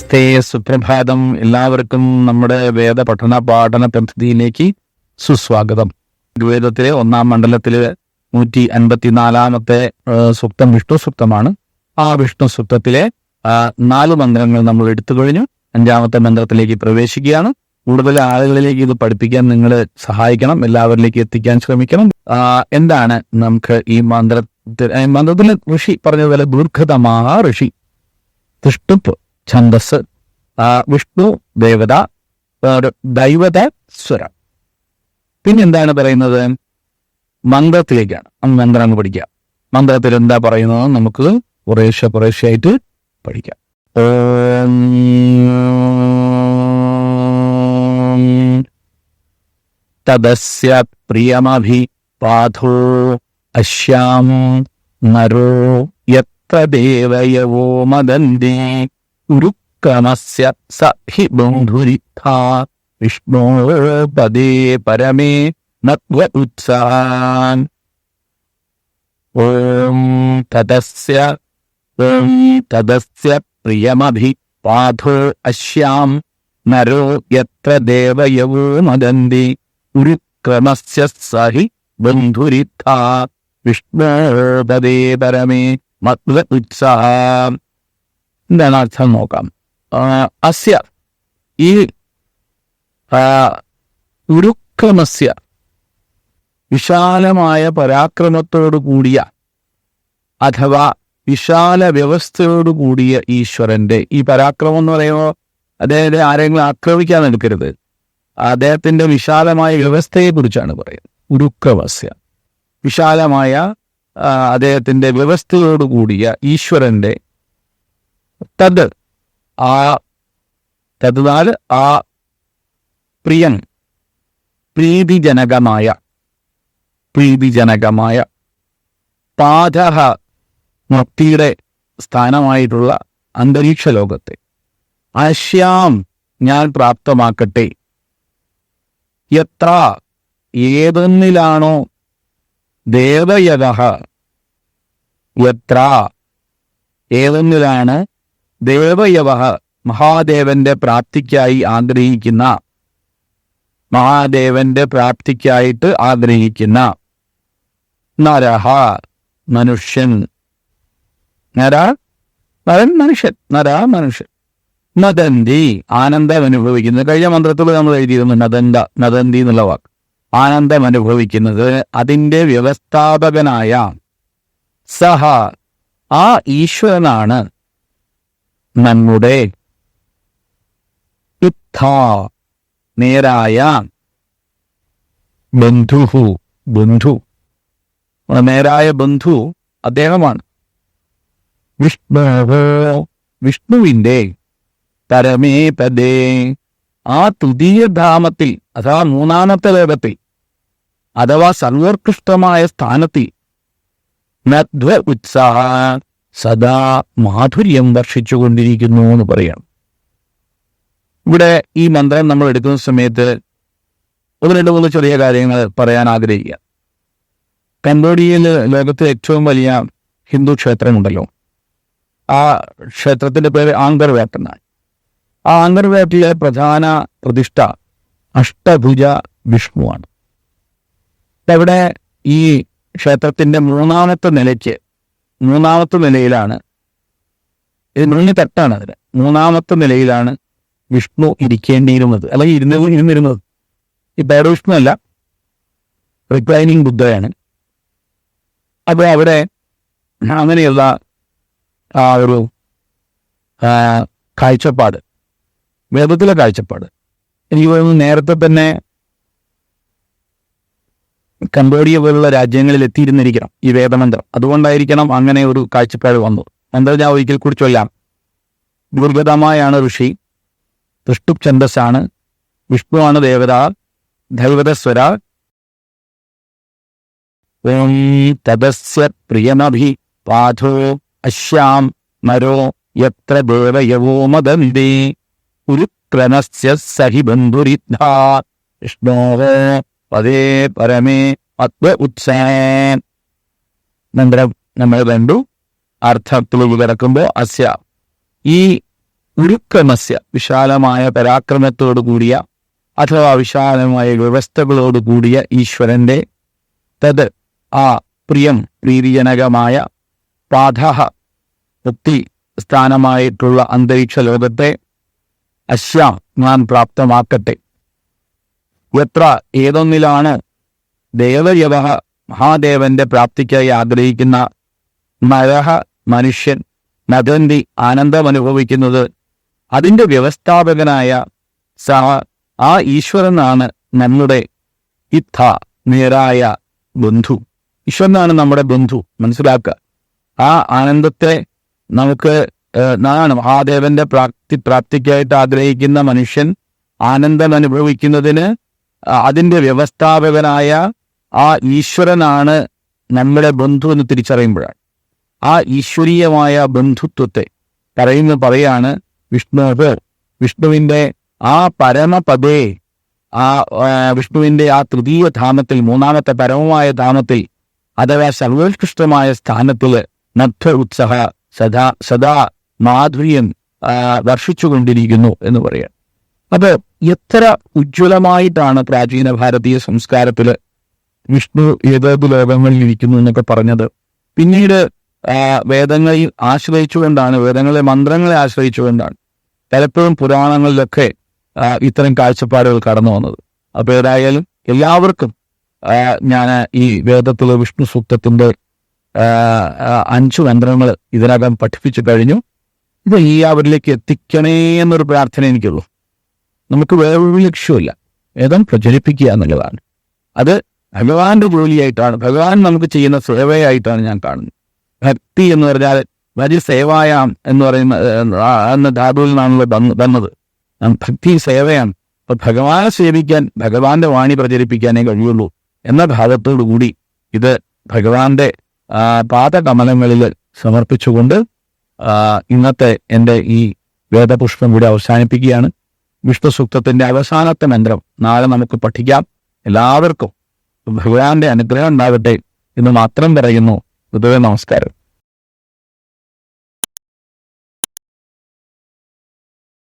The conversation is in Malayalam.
നമസ്തേ സുപ്രഭാതം എല്ലാവർക്കും നമ്മുടെ വേദ പഠന പാഠന പദ്ധതിയിലേക്ക് സുസ്വാഗതം വേദത്തിലെ ഒന്നാം മണ്ഡലത്തിലെ നൂറ്റി അൻപത്തിനാലാമത്തെ ആ, സൂക്തം വിഷ്ണു സൂക്തമാണ് ആ വിഷ്ണു സൂക്തത്തിലെ ആ, നാല് മന്ത്രങ്ങൾ നമ്മൾ എടുത്തു കഴിഞ്ഞു അഞ്ചാമത്തെ മന്ത്രത്തിലേക്ക് പ്രവേശിക്കുകയാണ് കൂടുതൽ ആളുകളിലേക്ക് ഇത് പഠിപ്പിക്കാൻ നിങ്ങൾ സഹായിക്കണം എല്ലാവരിലേക്ക് എത്തിക്കാൻ ശ്രമിക്കണം ആ, എന്താണ് നമുക്ക് ഈ മന്ത്രത്തിൽ ഏ, മന്ത്രത്തിലെ ഋഷി പറഞ്ഞതുപോലെ ദീർഘതമാ ഋഷി തിഷ്ടുപ്പ് ഛന്ദസ് ആ, വിഷ്ണു ദേവത ആ, ഒരു ദൈവത സ്വരം പിന്നെന്താണ് പറയുന്നത് മന്ത്രത്തിലേക്കാണ് ആ മന്ത്രം അങ്ങ് പഠിക്കുക മന്ത്രത്തിൽ എന്താ പറയുന്നത് നമുക്ക് കുറേശ്ശെ കുറേശ്ശെ ആയിട്ട് പഠിക്കാം ഓം തദസ്യ പ്രിയമഭി പാഥോ അശ്യാം നരോ യത്ര ദേവയവോ മദന്തി ഉരുക്രമസ്യ സ ഹി ബന്ധുരിത്ഥാ വിഷ്ണോ പദേ പരമേ നത്വ ഉത്സാൻ ഓം തദസ്യ ഓം തദസ്യ പ്രിയമഭി പാഥോ അശ്യാം നരോ യത്ര ദേവയവോ മദന്തി ഉരുക്രമസ്യ സഹി ബന്ധുരിത്ഥാ വിഷ്ണുപദേ പരമേ മത്വ ഉത്സാഹം എന്താണ് അർത്ഥം നോക്കാം ആ, അസ്യ ഈ ആ, ഉരുക്രമസ്യ വിശാലമായ പരാക്രമത്തോടു കൂടിയ അഥവാ വിശാല വ്യവസ്ഥയോടു കൂടിയ ഈശ്വരന്റെ ഈ പരാക്രമം എന്ന് പറയുമ്പോൾ അദ്ദേഹത്തെ ആരെങ്കിലും ആക്രമിക്കാൻ എടുക്കരുത് അദ്ദേഹത്തിന്റെ വിശാലമായ വ്യവസ്ഥയെ കുറിച്ചാണ് പറയുന്നത് ഉരുക്രമസ്യ വിശാലമായ ആ, അദ്ദേഹത്തിന്റെ വ്യവസ്ഥയോടു കൂടിയ ഈശ്വരന്റെ തത് ആ തദ്നാൽ ആ പ്രിയൻ പ്രീതിജനകമായ പ്രീതിജനകമായ പാചക മുക്തിയുടെ സ്ഥാനമായിട്ടുള്ള അന്തരീക്ഷ ലോകത്തെ അശ്യാം ഞാൻ പ്രാപ്തമാക്കട്ടെ എത്ര ഏതെന്നിലാണോ ദേവയത എത്ര ഏതെന്നിലാണ് ദേവയവ മഹാദേവന്റെ പ്രാപ്തിക്കായി ആഗ്രഹിക്കുന്ന മഹാദേവന്റെ പ്രാപ്തിക്കായിട്ട് ആഗ്രഹിക്കുന്ന നരഹ മനുഷ്യൻ നര നരൻ മനുഷ്യൻ നര മനുഷ്യൻ നദന്തി ആനന്ദം അനുഭവിക്കുന്നത് കഴിഞ്ഞ മന്ത്രത്തിൽ നമ്മൾ എഴുതിയിരുന്നു നദന്ത നദന്തി എന്നുള്ള വാക്ക് ആനന്ദം അനുഭവിക്കുന്നത് അതിന്റെ വ്യവസ്ഥാപകനായ സഹ ആ ഈശ്വരനാണ് നമ്മുടെ യുദ്ധ നേരായ ബന്ധുഹു ബന്ധു നമ്മുടെ നേരായ ബന്ധു അദ്ദേഹമാണ് വിഷ്ണു വിഷ്ണുവിന്റെ പരമേ പദേ ആ തുതീയ ധാമത്തിൽ അഥവാ മൂന്നാമത്തെ വേദത്തിൽ അഥവാ സർവോത്കൃഷ്ടമായ സ്ഥാനത്തിൽ നദ്വ ഉത്സാഹ സദാ മാധുര്യം വർഷിച്ചുകൊണ്ടിരിക്കുന്നു എന്ന് പറയാം ഇവിടെ ഈ മന്ത്രം നമ്മൾ എടുക്കുന്ന സമയത്ത് ഒന്ന് രണ്ട് മൂന്ന് ചെറിയ കാര്യങ്ങൾ പറയാൻ ആഗ്രഹിക്കുക കംബോഡിയയിൽ ലോകത്തിലെ ഏറ്റവും വലിയ ഹിന്ദു ക്ഷേത്രമുണ്ടല്ലോ ആ ക്ഷേത്രത്തിന്റെ പേര് ആങ്കർവേട്ട് എന്നാണ് ആ ആങ്കർവേട്ടിലെ പ്രധാന പ്രതിഷ്ഠ അഷ്ടഭുജ വിഷ്ണുവാണ് ഇവിടെ ഈ ക്ഷേത്രത്തിന്റെ മൂന്നാമത്തെ നിലയ്ക്ക് മൂന്നാമത്തെ നിലയിലാണ് ഇത് മുന്നിൽ തട്ടാണ് അതിന് മൂന്നാമത്തെ നിലയിലാണ് വിഷ്ണു ഇരിക്കേണ്ടിയിരുന്നത് അല്ലെങ്കിൽ ഇരുന്നത് ഇരുന്നിരുന്നത് ഈ പേട വിഷ്ണു അല്ല റിക്ലൈനിങ് ബുദ്ധയാണ് അപ്പോൾ അവിടെ അങ്ങനെയുള്ള ആ ഒരു ആ, കാഴ്ചപ്പാട് വേദത്തിലെ കാഴ്ചപ്പാട് എനിക്ക് തോന്നുന്നു നേരത്തെ തന്നെ കംബോഡിയ പോലുള്ള രാജ്യങ്ങളിൽ എത്തിയിരുന്നിരിക്കണം ഈ വേദമന്ത്രം അതുകൊണ്ടായിരിക്കണം അങ്ങനെ ഒരു കാഴ്ചപ്പാട് വന്നു എന്താ ഞാൻ ഒരിക്കൽ കൂടി ചൊല്ലാം ദുർഗതമായാണ് ഋഷി തൃഷ്ടു ഛന്ദസ്സാണ് വിഷ്ണുവാണ് ദേവത ദൈവതസ്വര ഓം തദസ്യ പ്രിയമഭി പാഥോ അശ്യാം നരോ യത്ര ദേവയവോ മദന്തി ഉരുക്രമസ്യ സഹി ബന്ധുരിദ്ധാ വിഷ്ണോവോ പദേ പരമേ അത്വ ഉത്സേൻ നന്തരം നമ്മൾ കണ്ടു അർത്ഥത്തിൽ കിടക്കുമ്പോൾ അസ്യ ഈ ഉരുക്രമസ്യ വിശാലമായ പരാക്രമത്തോടു കൂടിയ അഥവാ വിശാലമായ വ്യവസ്ഥകളോട് കൂടിയ ഈശ്വരന്റെ തത് ആ പ്രിയം പ്രീതിജനകമായ പാഠ മുക്തി സ്ഥാനമായിട്ടുള്ള അന്തരീക്ഷ ലോകത്തെ അശ്യാം ഞാൻ പ്രാപ്തമാക്കട്ടെ എത്ര ഏതൊന്നിലാണ് ദേവയവ മഹാദേവന്റെ പ്രാപ്തിക്കായി ആഗ്രഹിക്കുന്ന നരഹ മനുഷ്യൻ നദന്തി ആനന്ദം അനുഭവിക്കുന്നത് അതിന്റെ വ്യവസ്ഥാപകനായ സഹ ആ ഈശ്വരനാണ് നമ്മുടെ ഇത്ഥ നേരായ ബന്ധു ഈശ്വരനാണ് നമ്മുടെ ബന്ധു മനസ്സിലാക്കുക ആ ആനന്ദത്തെ നമുക്ക് ഏഹ്, നാണ് മഹാദേവന്റെ പ്രാപ്തി പ്രാപ്തിക്കായിട്ട് ആഗ്രഹിക്കുന്ന മനുഷ്യൻ ആനന്ദം അനുഭവിക്കുന്നതിന് ആ, അതിന്റെ വ്യവസ്ഥാപകനായ ആ ഈശ്വരനാണ് നമ്മുടെ ബന്ധു എന്ന് തിരിച്ചറിയുമ്പോഴാണ് ആ ഈശ്വരീയമായ ബന്ധുത്വത്തെ പറയുന്ന പറയാണ് വിഷ്ണു വിഷ്ണുവിന്റെ ആ പരമപദേ ആ ആ, വിഷ്ണുവിന്റെ ആ തൃതീയ ധാമത്തിൽ മൂന്നാമത്തെ പരമമായ ധാമത്തിൽ അഥവാ സർവോത്കൃഷ്ടമായ സ്ഥാനത്തിൽ നഭ്യ ഉത്സഹ സദാ സദാ മാധുര്യം ആ, വർഷിച്ചുകൊണ്ടിരിക്കുന്നു എന്ന് പറയാം അപ്പൊ എത്ര ഉജ്ജ്വലമായിട്ടാണ് പ്രാചീന ഭാരതീയ സംസ്കാരത്തില് വിഷ്ണു ഏതേത് ലോകങ്ങളിൽ ഇരിക്കുന്നു എന്നൊക്കെ പറഞ്ഞത് പിന്നീട് ആ, വേദങ്ങളിൽ ആശ്രയിച്ചുകൊണ്ടാണ് വേദങ്ങളിലെ മന്ത്രങ്ങളെ ആശ്രയിച്ചുകൊണ്ടാണ് പലപ്പോഴും പുരാണങ്ങളിലൊക്കെ ആ, ഇത്തരം കാഴ്ചപ്പാടുകൾ കടന്നു വന്നത് അപ്പൊ ഏതായാലും എല്ലാവർക്കും ഞാൻ ഈ വേദത്തിലെ വിഷ്ണു സൂക്തത്തിന്റെ ആ, ആ, അഞ്ചു മന്ത്രങ്ങൾ ഇതിനകം പഠിപ്പിച്ചു കഴിഞ്ഞു ഇത് എല്ലാവരിലേക്ക് എത്തിക്കണേ എന്നൊരു പ്രാർത്ഥന എനിക്കുള്ളൂ നമുക്ക് വേറൊരു ലക്ഷ്യമില്ല വേദം പ്രചരിപ്പിക്കുക എന്നുള്ളതാണ് അത് ഭഗവാന്റെ ജോലിയായിട്ടാണ് ഭഗവാൻ നമുക്ക് ചെയ്യുന്ന സേവയായിട്ടാണ് ഞാൻ കാണുന്നത് ഭക്തി എന്ന് പറഞ്ഞാൽ വരി സേവായാം എന്ന് പറയുന്ന ഏഹ്, ആ, എന്ന ധാതുവിൽ നിന്നാണല്ലോ വന്ന് വന്നത് ആ, ഭക്തി സേവയാണ് അപ്പൊ ഭഗവാനെ സേവിക്കാൻ ഭഗവാന്റെ വാണി പ്രചരിപ്പിക്കാനേ കഴിയുള്ളൂ എന്ന ഭാഗത്തോടു കൂടി ഇത് ഭഗവാന്റെ ആ, പാദകമലങ്ങളിൽ സമർപ്പിച്ചുകൊണ്ട് ആ, ഇന്നത്തെ എൻ്റെ ഈ വേദപുഷ്പം കൂടി അവസാനിപ്പിക്കുകയാണ് വിഷ്ണു സൂക്തത്തിന്റെ അവസാനത്തെ മന്ത്രം നാളെ നമുക്ക് പഠിക്കാം എല്ലാവർക്കും ഭഗവാന്റെ അനുഗ്രഹം ഉണ്ടാകട്ടെ എന്ന് മാത്രം പറയുന്നു പൊതുവെ നമസ്കാരം